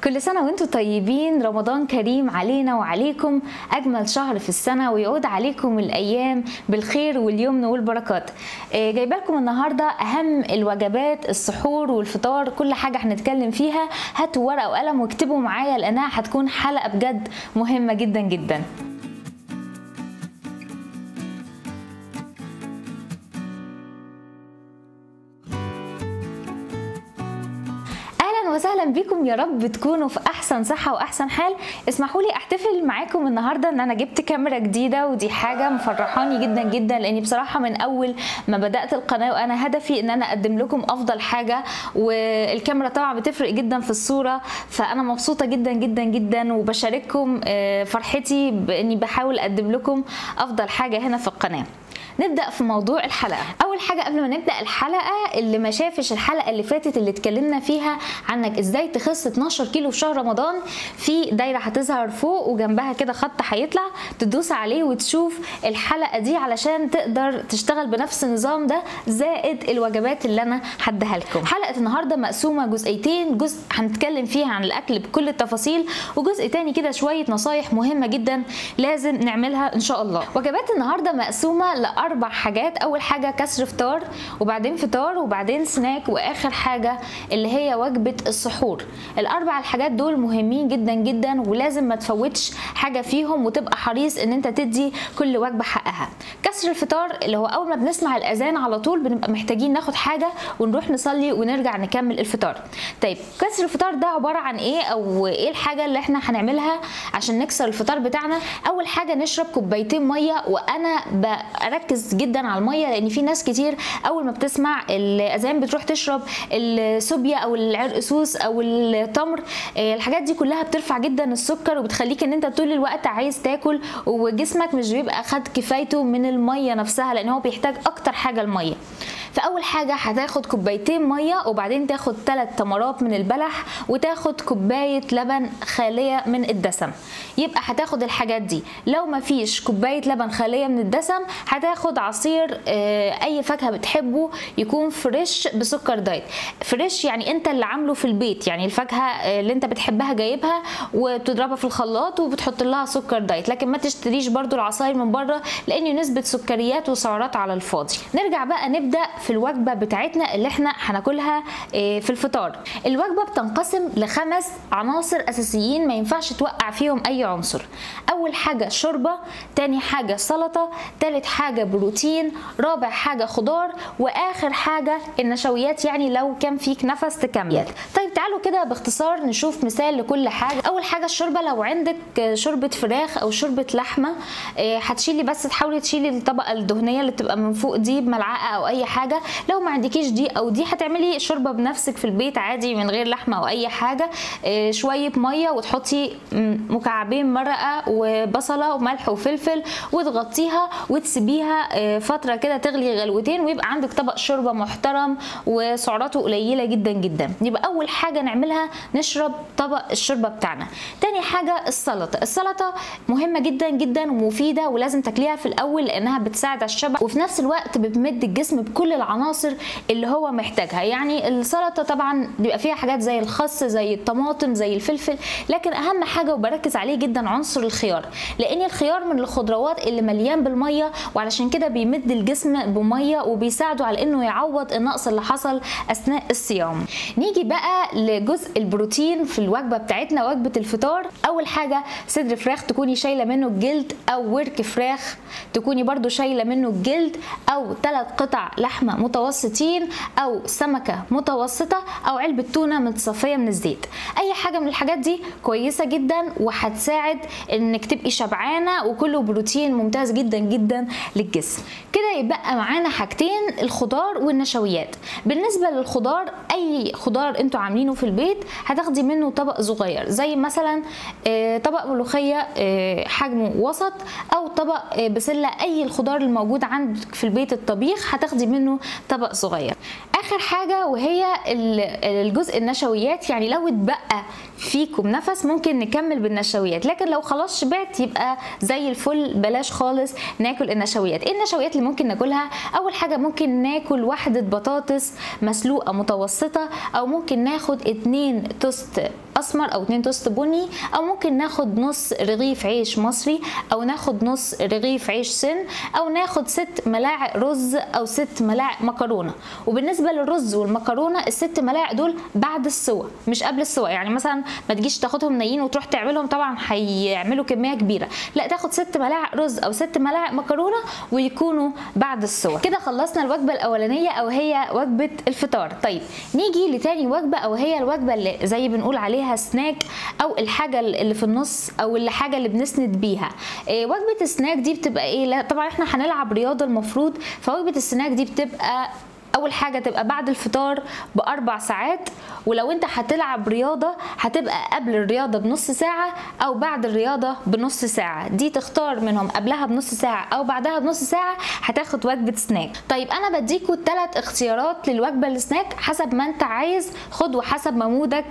كل سنة وانتم طيبين رمضان كريم علينا وعليكم أجمل شهر في السنة ويعود عليكم الأيام بالخير واليمن والبركات آه، جايبه لكم النهاردة أهم الوجبات السحور والفطار كل حاجة هنتكلم فيها هاتوا ورقة وقلم واكتبوا معايا لأنها هتكون حلقة بجد مهمة جدا جدا اهلا وسهلا بكم يا رب تكونوا في احسن صحه واحسن حال اسمحوا لي احتفل معاكم النهارده ان انا جبت كاميرا جديده ودي حاجه مفرحاني جدا جدا لاني بصراحه من اول ما بدات القناه وانا هدفي ان انا اقدم لكم افضل حاجه والكاميرا طبعا بتفرق جدا في الصوره فانا مبسوطه جدا جدا جدا وبشارككم آه، فرحتي باني بحاول اقدم لكم افضل حاجه هنا في القناه نبدا في موضوع الحلقه اول حاجه قبل ما نبدا الحلقه اللي ما شافش الحلقه اللي فاتت اللي اتكلمنا فيها عنك ازاي تخس 12 كيلو في شهر رمضان في دايره هتظهر فوق وجنبها كده خط هيطلع تدوس عليه وتشوف الحلقه دي علشان تقدر تشتغل بنفس النظام ده زائد الوجبات اللي انا هديها لكم حلقه النهارده مقسومه جزئيتين جزء هنتكلم فيها عن الاكل بكل التفاصيل وجزء تاني كده شويه نصايح مهمه جدا لازم نعملها ان شاء الله وجبات النهارده مقسومه لاربع حاجات اول حاجه كسر فطار وبعدين فطار وبعدين سناك واخر حاجه اللي هي وجبه السحور الاربع الحاجات دول مهمين جدا جدا ولازم ما تفوتش حاجه فيهم وتبقى حريص ان انت تدي كل وجبه حقها كسر الفطار اللي هو اول ما بنسمع الاذان على طول بنبقى محتاجين ناخد حاجه ونروح نصلي ونرجع نكمل الفطار طيب كسر الفطار ده عباره عن ايه او ايه الحاجه اللي احنا هنعملها عشان نكسر الفطار بتاعنا اول حاجه نشرب كوبايتين ميه وانا بركز جدا على الميه لان في ناس كتير اول ما بتسمع الاذان بتروح تشرب السوبيا او العرقسوس او التمر آه، الحاجات دي كلها بترفع جدا السكر وبتخليك ان انت طول الوقت عايز تاكل وجسمك مش بيبقى خد كفايته من الميه نفسها لان هو بيحتاج اكتر حاجه الميه فاول حاجه هتاخد كوبايتين ميه وبعدين تاخد ثلاث تمرات من البلح وتاخد كوبايه لبن خاليه من الدسم يبقى هتاخد الحاجات دي لو ما فيش كوبايه لبن خاليه من الدسم هتاخد عصير آه، اي فاكهه بتحبه يكون فريش بسكر دايت فريش يعني انت اللي عامله في البيت يعني الفاكهه آه، اللي انت بتحبها جايبها وبتضربها في الخلاط وبتحط لها سكر دايت لكن ما تشتريش برضو العصاير من بره لان نسبه سكريات وسعرات على الفاضي نرجع بقى نبدا في الوجبه بتاعتنا اللي احنا هناكلها آه، في الفطار الوجبه بتنقسم لخمس عناصر اساسيين ما ينفعش توقع فيهم اي عنصر اول حاجه شوربه تاني حاجه سلطه تالت حاجه بروتين رابع حاجه خضار واخر حاجه النشويات يعني لو كان فيك نفس تكمل طيب تعالوا كده باختصار نشوف مثال لكل حاجه اول حاجه الشوربه لو عندك شوربه فراخ او شوربه لحمه آه، هتشيلي بس تحاولي تشيلي الطبقه الدهنيه اللي بتبقى من فوق دي بملعقه او اي حاجه لو ما عندكيش دي او دي هتعملي شوربه بنفسك في البيت عادي من غير لحمه او اي حاجه آه، شويه ميه وتحطي م- مكعبين مرقه وبصله وملح وفلفل وتغطيها وتسيبيها آه، فتره كده تغلي غلوتين ويبقى عندك طبق شوربه محترم وسعراته قليله جدا جدا يبقى اول حاجه نعملها نشرب طبق الشوربه بتاعنا تاني حاجه السلطه السلطه مهمه جدا جدا ومفيده ولازم تاكليها في الاول لانها بتساعد على الشبع وفي نفس الوقت بتمد الجسم بكل العناصر اللي هو محتاجها يعني السلطه طبعا بيبقى فيها حاجات زي الخس زي الطماطم زي الفلفل لكن اهم حاجه وبركز عليه جدا عنصر الخيار لان الخيار من الخضروات اللي مليان بالميه وعلشان كده بيمد الجسم بميه وبيساعده على انه يعوض النقص اللي حصل اثناء الصيام نيجي بقى لجزء البروتين في الوجبه بتاعتنا وجبه الفطار اول حاجه صدر فراخ تكوني شايله منه الجلد او ورك فراخ تكوني برضو شايله منه الجلد او ثلاث قطع لحمه متوسطين او سمكه متوسطه او علبه تونه متصفيه من الزيت اي حاجه من الحاجات دي كويسه جدا وهتساعد انك تبقي شبعانه وكله بروتين ممتاز جدا جدا للجسم كده يبقى معانا حاجتين الخضار والنشويات بالنسبه للخضار اي خضار انتوا عاملينه في البيت هتاخدي منه طبق صغير زي مثلا آه، طبق ملوخيه آه، حجمه وسط او طبق آه، بسله اي الخضار الموجود عندك في البيت الطبيخ هتاخدي منه طبق صغير اخر حاجه وهي ال- الجزء النشويات يعني لو اتبقى فيكم نفس ممكن نكمل بالنشويات لكن لو خلاص شبعت يبقى زي الفل بلاش خالص ناكل النشويات ايه النشويات اللي ممكن ناكلها اول حاجه ممكن ناكل واحده بطاطس مسلوقه متوسطه او ممكن ناخد اتنين توست اسمر او اتنين توست بني او ممكن ناخد نص رغيف عيش مصري او ناخد نص رغيف عيش سن او ناخد ست ملاعق رز او ست ملاعق مكرونه وبالنسبه للرز والمكرونه الست ملاعق دول بعد السوا مش قبل السوا يعني مثلا ما تجيش تاخدهم نيين وتروح تعملهم طبعا هيعملوا كميه كبيره لا تاخد ست ملاعق رز او ست ملاعق مكرونه ويكونوا بعد السوا كده خلصنا الوجبه الاولانيه او هي وجبه الفطار طيب نيجي لتاني وجبه او هي الوجبه اللي زي بنقول عليها سناك او الحاجه اللي في النص او الحاجه اللي بنسند بيها إيه وجبه السناك دي بتبقى ايه لا طبعا احنا هنلعب رياضه المفروض فوجبه السناك دي بتبقى اول حاجه تبقى بعد الفطار باربع ساعات ولو انت هتلعب رياضه هتبقى قبل الرياضه بنص ساعه او بعد الرياضه بنص ساعه دي تختار منهم قبلها بنص ساعه او بعدها بنص ساعه هتاخد وجبه سناك طيب انا بديكوا ثلاث اختيارات للوجبه السناك حسب ما انت عايز خد وحسب ما مودك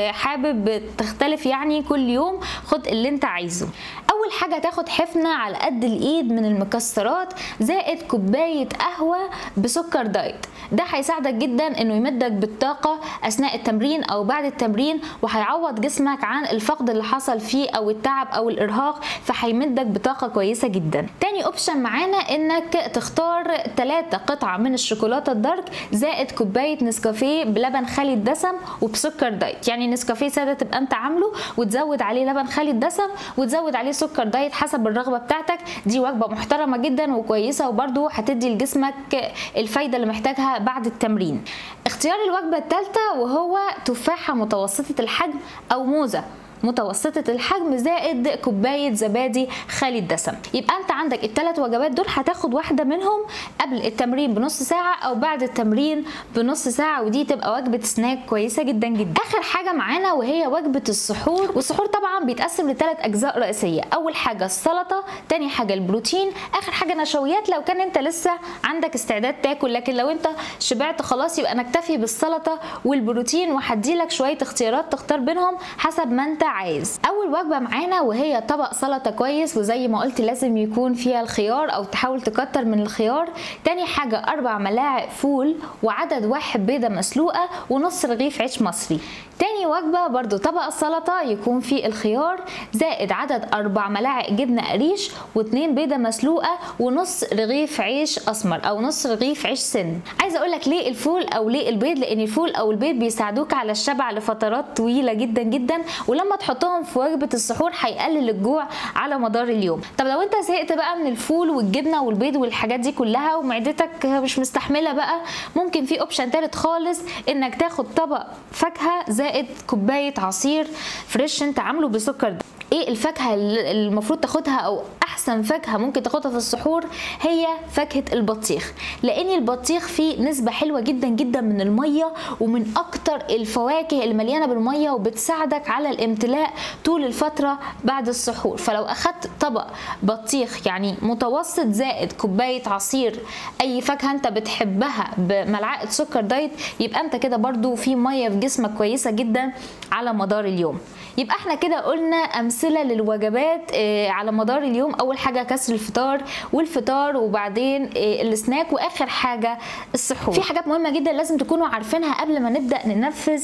حابب تختلف يعني كل يوم خد اللي انت عايزه اول حاجه تاخد حفنه على قد الايد من المكسرات زائد كوبايه قهوه بسكر دايت ده هيساعدك جدا انه يمدك بالطاقه اثناء التمرين او بعد التمرين وهيعوض جسمك عن الفقد اللي حصل فيه او التعب او الارهاق فهيمدك بطاقه كويسه جدا تاني اوبشن معانا انك تختار 3 قطعه من الشوكولاته الدارك زائد كوبايه نسكافيه بلبن خالي الدسم وبسكر دايت يعني نسكافيه ساده تبقى انت عامله وتزود عليه لبن خالي الدسم وتزود عليه سكر دايت حسب الرغبه بتاعتك دي وجبه محترمه جدا وكويسه وبرده هتدي لجسمك الفايده اللي محتاجها بعد التمرين اختيار الوجبه الثالثه وهو تفاحه متوسطه الحجم او موزه متوسطة الحجم زائد كوباية زبادي خالي الدسم يبقى انت عندك الثلاث وجبات دول هتاخد واحدة منهم قبل التمرين بنص ساعة او بعد التمرين بنص ساعة ودي تبقى وجبة سناك كويسة جدا جدا اخر حاجة معانا وهي وجبة السحور والسحور طبعا بيتقسم لثلاث اجزاء رئيسية اول حاجة السلطة تاني حاجة البروتين اخر حاجة نشويات لو كان انت لسه عندك استعداد تاكل لكن لو انت شبعت خلاص يبقى نكتفي بالسلطة والبروتين وهديلك شوية اختيارات تختار بينهم حسب ما انت عايز اول وجبه معانا وهي طبق سلطه كويس وزي ما قلت لازم يكون فيها الخيار او تحاول تكتر من الخيار تاني حاجه اربع ملاعق فول وعدد واحد بيضه مسلوقه ونص رغيف عيش مصري تاني وجبة برضو طبق السلطة يكون فيه الخيار زائد عدد أربع ملاعق جبنة قريش واتنين بيضة مسلوقة ونص رغيف عيش أسمر أو نص رغيف عيش سن عايزة أقولك ليه الفول أو ليه البيض لأن الفول أو البيض بيساعدوك على الشبع لفترات طويلة جدا جدا ولما تحطهم في وجبة السحور هيقلل الجوع على مدار اليوم طب لو انت زهقت بقى من الفول والجبنة والبيض والحاجات دي كلها ومعدتك مش مستحملة بقى ممكن في اوبشن تالت خالص انك تاخد طبق فاكهة زائد كوبايه عصير فريش انت عامله بسكر ده ايه الفاكهه اللي المفروض تاخدها او احسن فاكهه ممكن تاخدها في السحور هي فاكهه البطيخ لان البطيخ فيه نسبه حلوه جدا جدا من الميه ومن اكتر الفواكه اللي مليانه بالميه وبتساعدك على الامتلاء طول الفتره بعد السحور فلو اخدت طبق بطيخ يعني متوسط زائد كوبايه عصير اي فاكهه انت بتحبها بملعقه سكر دايت يبقى انت كده برضو في ميه في جسمك كويسه جدا على مدار اليوم يبقى احنا كده قلنا امثله للوجبات على مدار اليوم اول حاجه كسر الفطار والفطار وبعدين السناك واخر حاجه السحور في حاجات مهمه جدا لازم تكونوا عارفينها قبل ما نبدا ننفذ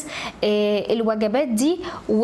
الوجبات دي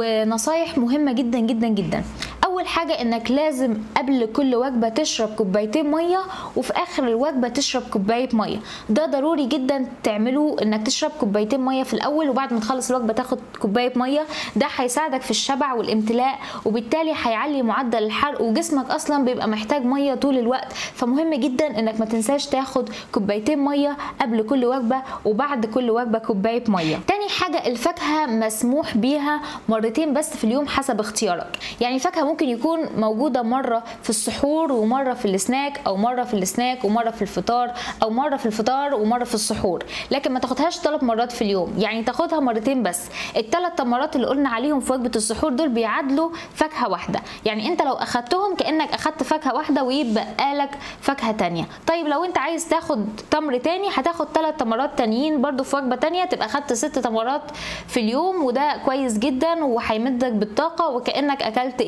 ونصايح مهمه جدا جدا جدا اول حاجه انك لازم قبل كل وجبه تشرب كوبايتين ميه وفي اخر الوجبه تشرب كوبايه ميه ده ضروري جدا تعمله انك تشرب كوبايتين ميه في الاول وبعد ما تخلص الوجبه تاخد كوبايه ميه ده هيساعدك في الشبع والامتلاء وبالتالي هيعلي معدل الحرق وجسمك اصلا بيبقى محتاج ميه طول الوقت فمهم جدا انك ما تنساش تاخد كوبايتين ميه قبل كل وجبه وبعد كل وجبه كوبايه ميه تاني حاجه الفاكهه مسموح بيها مرتين بس في اليوم حسب اختيارك يعني فاكهه ممكن يكون موجوده مره في السحور ومره في السناك او مره في السناك ومره في الفطار او مره في الفطار ومره في السحور لكن ما تاخدهاش ثلاث مرات في اليوم يعني تاخدها مرتين بس الثلاث تمرات اللي قلنا عليهم في وجبه السحور دول بيعادلوا فاكهه واحده يعني انت لو اخدتهم كانك اخدت فاكهه واحده ويبقى لك فاكهه تانية طيب لو انت عايز تاخد تمر تاني هتاخد ثلاث تمرات تانيين برضو في وجبه تانية تبقى اخدت ست تمرات في اليوم وده كويس جدا وهيمدك بالطاقه وكانك اكلت ايه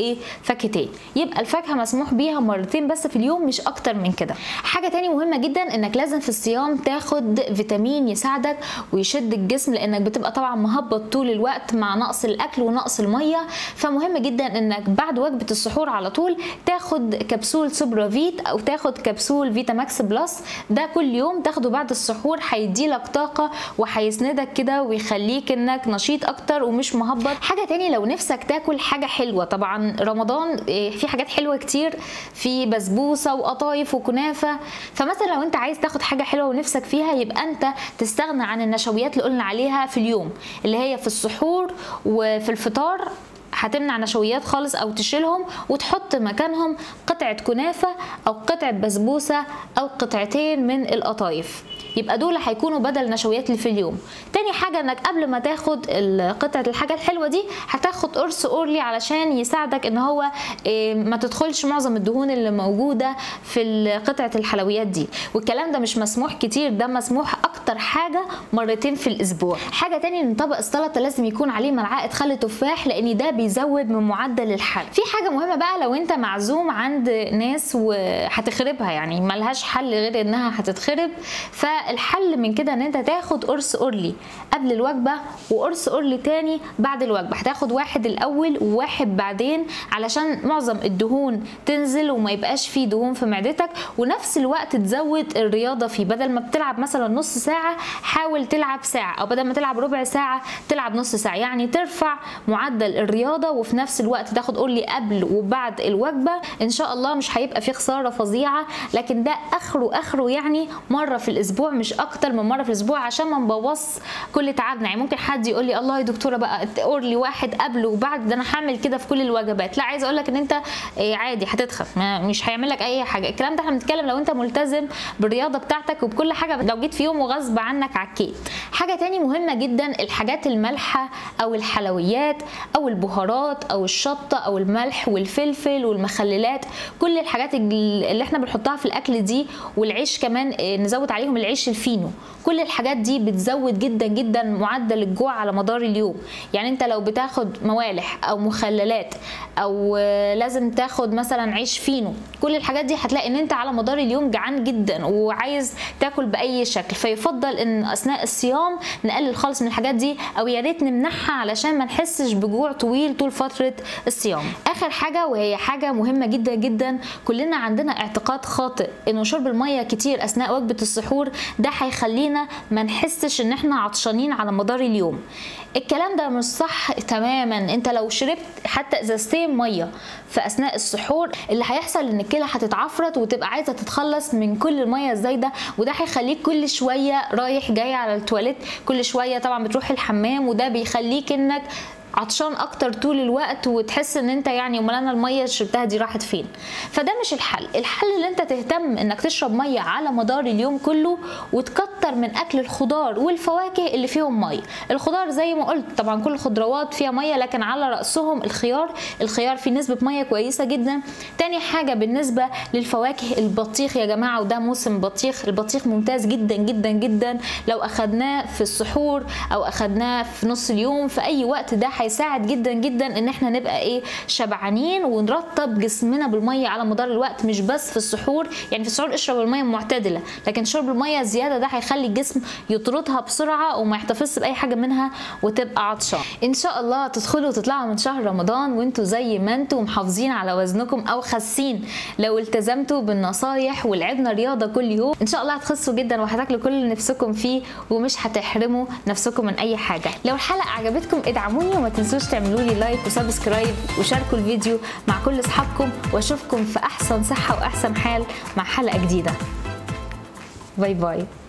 فاكهتين يبقى الفاكهه مسموح بيها مرتين بس في اليوم مش اكتر من كده حاجه تاني مهمه جدا انك لازم في الصيام تاخد فيتامين يساعدك ويشد الجسم لانك بتبقى طبعا مهبط طول الوقت مع نقص الاكل ونقص الميه فمهم جدا انك بعد وجبه السحور على طول تاخد كبسول سوبرافيت او تاخد كبسول فيتا ماكس بلس ده كل يوم تاخده بعد السحور هيديلك طاقه وهيسندك كده ويخليك انك نشيط اكتر ومش مهبط حاجه تاني لو نفسك تاكل حاجه حلوه طبعا رمضان في حاجات حلوه كتير في بسبوسه وقطايف وكنافه فمثلا لو انت عايز تاخد حاجه حلوه ونفسك فيها يبقى انت تستغنى عن النشويات اللي قلنا عليها في اليوم اللي هي في السحور وفي الفطار هتمنع نشويات خالص او تشيلهم وتحط مكانهم قطعه كنافه او قطعه بسبوسه او قطعتين من القطايف يبقى دول هيكونوا بدل النشويات اللي في اليوم تاني حاجة انك قبل ما تاخد قطعة الحاجة الحلوة دي هتاخد قرص اورلي علشان يساعدك ان هو ما تدخلش معظم الدهون اللي موجودة في قطعة الحلويات دي والكلام ده مش مسموح كتير ده مسموح اكتر حاجة مرتين في الاسبوع حاجة تاني ان طبق السلطة لازم يكون عليه ملعقة خل تفاح لان ده بيزود من معدل الحل في حاجة مهمة بقى لو انت معزوم عند ناس وهتخربها يعني ملهاش حل غير انها هتتخرب ف الحل من كده ان انت تاخد قرص اورلي قبل الوجبه وقرص اورلي تاني بعد الوجبه هتاخد واحد الاول وواحد بعدين علشان معظم الدهون تنزل وما يبقاش فيه دهون في معدتك ونفس الوقت تزود الرياضه فيه بدل ما بتلعب مثلا نص ساعه حاول تلعب ساعه او بدل ما تلعب ربع ساعه تلعب نص ساعه يعني ترفع معدل الرياضه وفي نفس الوقت تاخد اورلي قبل وبعد الوجبه ان شاء الله مش هيبقى فيه خساره فظيعه لكن ده اخره اخره يعني مره في الاسبوع مش اكتر من مره في الاسبوع عشان ما نبوظ كل تعبنا يعني ممكن حد يقول لي الله يا دكتوره بقى اورلي واحد قبل وبعد ده انا هعمل كده في كل الوجبات لا عايزه اقول لك ان انت عادي هتتخن مش هيعمل لك اي حاجه الكلام ده احنا بنتكلم لو انت ملتزم بالرياضه بتاعتك وبكل حاجه لو جيت في يوم وغصب عنك عكيت حاجه تاني مهمه جدا الحاجات المالحه او الحلويات او البهارات او الشطه او الملح والفلفل والمخللات كل الحاجات اللي احنا بنحطها في الاكل دي والعيش كمان نزود عليهم العيش الفينو كل الحاجات دي بتزود جدا جدا معدل الجوع على مدار اليوم يعني انت لو بتاخد موالح او مخللات او لازم تاخد مثلا عيش فينو كل الحاجات دي هتلاقي ان انت على مدار اليوم جعان جدا وعايز تاكل باي شكل فيفضل ان اثناء الصيام نقلل خالص من الحاجات دي او يا ريت نمنعها علشان ما نحسش بجوع طويل طول فتره الصيام اخر حاجه وهي حاجه مهمه جدا جدا كلنا عندنا اعتقاد خاطئ انه شرب الميه كتير اثناء وجبه السحور ده هيخلينا ما نحسش ان احنا عطشانين على مدار اليوم الكلام ده مش صح تماما انت لو شربت حتى ازازتين ميه في اثناء السحور اللي هيحصل ان الكلى هتتعفرت وتبقى عايزه تتخلص من كل الميه الزايده وده هيخليك كل شويه رايح جاي على التواليت كل شويه طبعا بتروح الحمام وده بيخليك انك عطشان اكتر طول الوقت وتحس ان انت يعني امال انا الميه اللي شربتها دي راحت فين فده مش الحل الحل ان انت تهتم انك تشرب ميه على مدار اليوم كله وتكتر من اكل الخضار والفواكه اللي فيهم ميه الخضار زي ما قلت طبعا كل الخضروات فيها ميه لكن على راسهم الخيار الخيار فيه نسبه ميه كويسه جدا تاني حاجه بالنسبه للفواكه البطيخ يا جماعه وده موسم بطيخ البطيخ ممتاز جدا جدا جدا لو اخدناه في السحور او اخدناه في نص اليوم في اي وقت ده هيساعد جدا جدا ان احنا نبقى ايه شبعانين ونرطب جسمنا بالميه على مدار الوقت مش بس في السحور يعني في السحور اشرب الميه معتدله لكن شرب الميه زياده ده هيخلي الجسم يطردها بسرعه وما يحتفظش باي حاجه منها وتبقى عطشان ان شاء الله تدخلوا وتطلعوا من شهر رمضان وانتوا زي ما انتوا محافظين على وزنكم او خاسين لو التزمتوا بالنصايح ولعبنا رياضه كل يوم ان شاء الله هتخسوا جدا وهتاكلوا كل اللي نفسكم فيه ومش هتحرموا نفسكم من اي حاجه لو الحلقه عجبتكم ادعموني وما تنسوش تعملوا لي لايك وسبسكرايب وشاركوا الفيديو مع كل اصحابكم واشوفكم في احسن صحه واحسن حال مع حلقه جديده باي باي